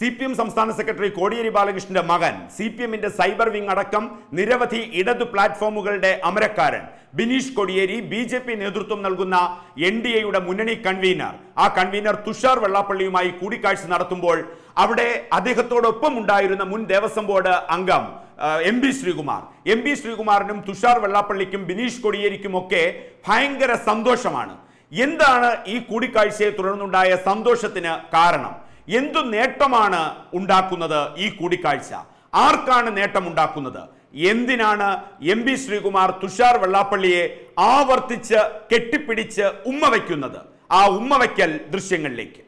C P M സംസ്ഥാന secretary Kodiyeri ബാലകൃഷ്ണന്റെ മകൻ സി പി എമ്മിന്റെ സൈബർ വിംഗ് അടക്കം നിരവധി ഇടതു പ്ലാറ്റ്ഫോമുകളുടെ അമരക്കാരൻ Bineesh Kodiyeri B J P നേതൃത്വം നൽകുന്ന എൻ ഡി എയുടെ മുന്നണി കൺവീനർ ആ കൺവീനർ തുഷാർ വെള്ളാപ്പള്ളിയുമായി കൂടിക്കാഴ്ച നടത്തുമ്പോൾ അവിടെ അദ്ദേഹത്തോടൊപ്പം ഉണ്ടായിരുന്ന മുൻ ദേവസ്വം ബോർഡ് അംഗം M B Sreekumar M B ശ്രീകുമാറിനും തുഷാർ വെള്ളാപ്പള്ളിക്കും ബിനീഷ് കോടിയേരിക്കും ഒക്കെ ഭയങ്കര സന്തോഷമാണ് എന്താണ് ഈ കൂടിക്കാഴ്ചയെ തുടർന്നുണ്ടായ സന്തോഷത്തിന് കാരണം എന്തു നേട്ടമാണ് ഉണ്ടാക്കുന്നത് ഈ കൂടിക്കാഴ്ച ആർക്കാണ് നേട്ടമുണ്ടാക്കുന്നത് എന്തിനാണ് എം പി ശ്രീകുമാർ തുഷാർ വെള്ളാപ്പള്ളിയെ ആവർത്തിച്ച് കെട്ടിപ്പിടിച്ച് ഉമ്മ വയ്ക്കുന്നത് ആ ഉമ്മ വയ്ക്കൽ ദൃശ്യങ്ങളിലേക്ക്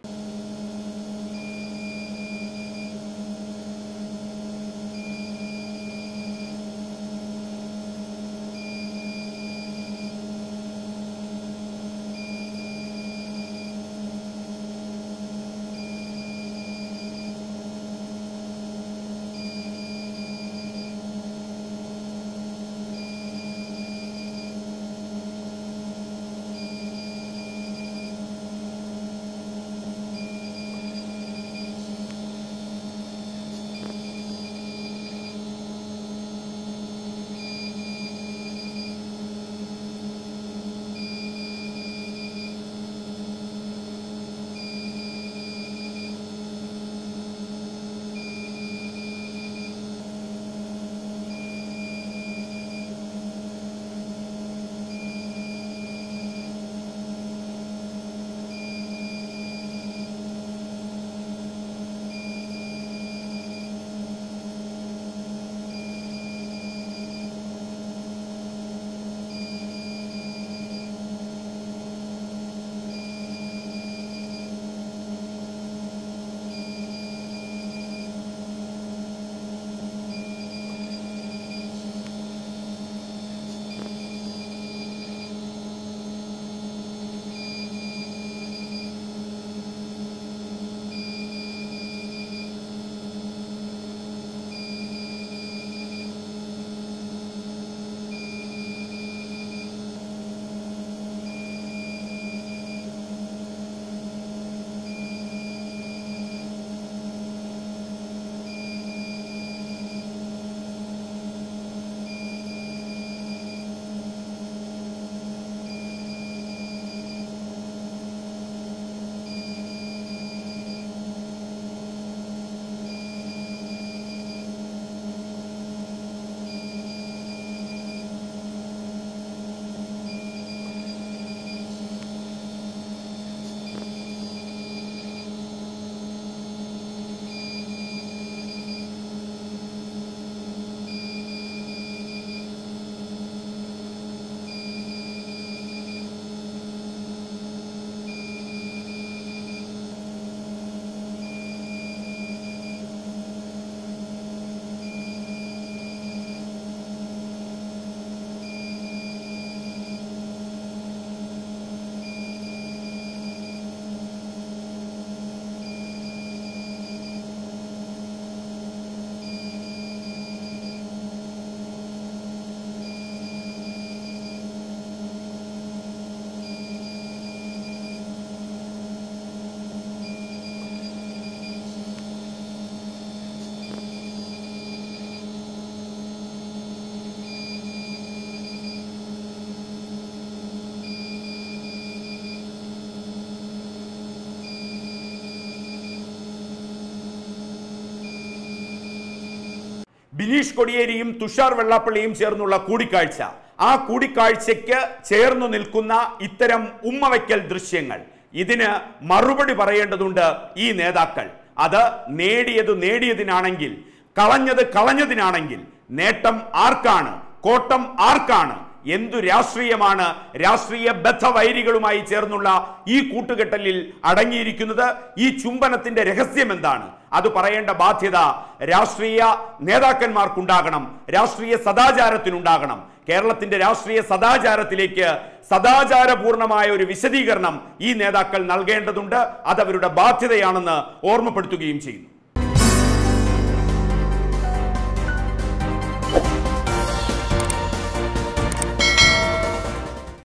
ബിനീഷ് കൊടിയേരിയും തുഷാർ വെള്ളാപ്പള്ളിയും ചേർന്നുള്ള കൂടിക്കാഴ്ച ആ കൂടിക്കാഴ്ചയ്ക്ക് ചേർന്നു നിൽക്കുന്ന ഇത്തരം ഉമ്മവയ്ക്കൽ ദൃശ്യങ്ങൾ ഇതിന് മറുപടി പറയേണ്ടതുണ്ട് ഈ നേതാക്കൾ അത് നേടിയത് നേടിയതിനാണെങ്കിൽ കളഞ്ഞത് കളഞ്ഞതിനാണെങ്കിൽ നേട്ടം ആർക്കാണ് കോട്ടം ആർക്കാണ് എന്തു രാഷ്ട്രീയമാണ് രാഷ്ട്രീയ ബദ്ധവൈരികളുമായി ചേർന്നുള്ള ഈ കൂട്ടുകെട്ടലിൽ അടങ്ങിയിരിക്കുന്നത് ഈ ചുംബനത്തിന്റെ രഹസ്യം എന്താണ് അത് പറയേണ്ട ബാധ്യത രാഷ്ട്രീയ നേതാക്കന്മാർക്കുണ്ടാകണം രാഷ്ട്രീയ സദാചാരത്തിനുണ്ടാകണം കേരളത്തിന്റെ രാഷ്ട്രീയ സദാചാരത്തിലേക്ക് സദാചാരപൂർണമായ ഒരു വിശദീകരണം ഈ നേതാക്കൾ നൽകേണ്ടതുണ്ട് അത് അവരുടെ ബാധ്യതയാണെന്ന് ഓർമ്മപ്പെടുത്തുകയും ചെയ്യുന്നു